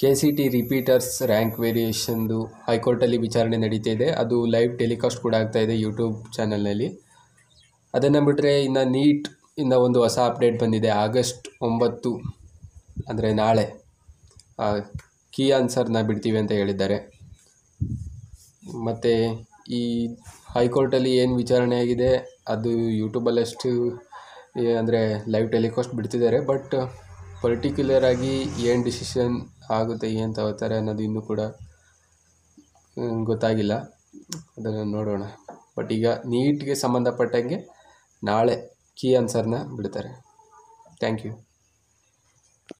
K C T repeaters rank ವೇರಿಯೇಷನ್ದು ಹೈಕೋರ್ಟಲ್ಲಿ ವಿಚಾರಣೆ ನಡೀತಾ ಇದೆ ಅದು ಲೈವ್ ಟೆಲಿಕಾಸ್ಟ್ ಕೂಡ ಆಗ್ತಾ ಇದೆ ಯೂಟ್ಯೂಬ್ ಚಾನಲ್ನಲ್ಲಿ ಅದನ್ನು ಬಿಟ್ಟರೆ ಇನ್ನು ನೀಟ್ ಇಂದ ಒಂದು ಹೊಸ ಅಪ್ಡೇಟ್ ಬಂದಿದೆ ಆಗಸ್ಟ್ ಒಂಬತ್ತು ಅಂದರೆ ನಾಳೆ ಕೀ ಆನ್ಸರ್ನ ಬಿಡ್ತೀವಿ ಅಂತ ಹೇಳಿದ್ದಾರೆ ಮತ್ತು ಈ ಹೈಕೋರ್ಟಲ್ಲಿ ಏನು ವಿಚಾರಣೆ ಆಗಿದೆ ಅದು ಯೂಟ್ಯೂಬಲ್ಲಷ್ಟು ಅಂದರೆ ಲೈವ್ ಟೆಲಿಕಾಸ್ಟ್ ಬಿಡ್ತಿದ್ದಾರೆ ಬಟ್ ಪರ್ಟಿಕ್ಯುಲರ್ ಆಗಿ ಏನು ಡಿಸಿಷನ್ ಆಗುತ್ತೆ ಏನು ತಗೋತಾರೆ ಅನ್ನೋದು ಇನ್ನೂ ಕೂಡ ಹ್ಮ್, ಗೊತ್ತಾಗಿಲ್ಲ ಅದನ್ನು ನೋಡೋಣ ಬಟ್ ಈಗ ನೀಟ್ಗೆ ಸಂಬಂಧಪಟ್ಟಂಗೆ ನಾಳೆ ಕೀ ಆನ್ಸರ್ನ ಬಿಡ್ತಾರೆ ಥ್ಯಾಂಕ್ ಯು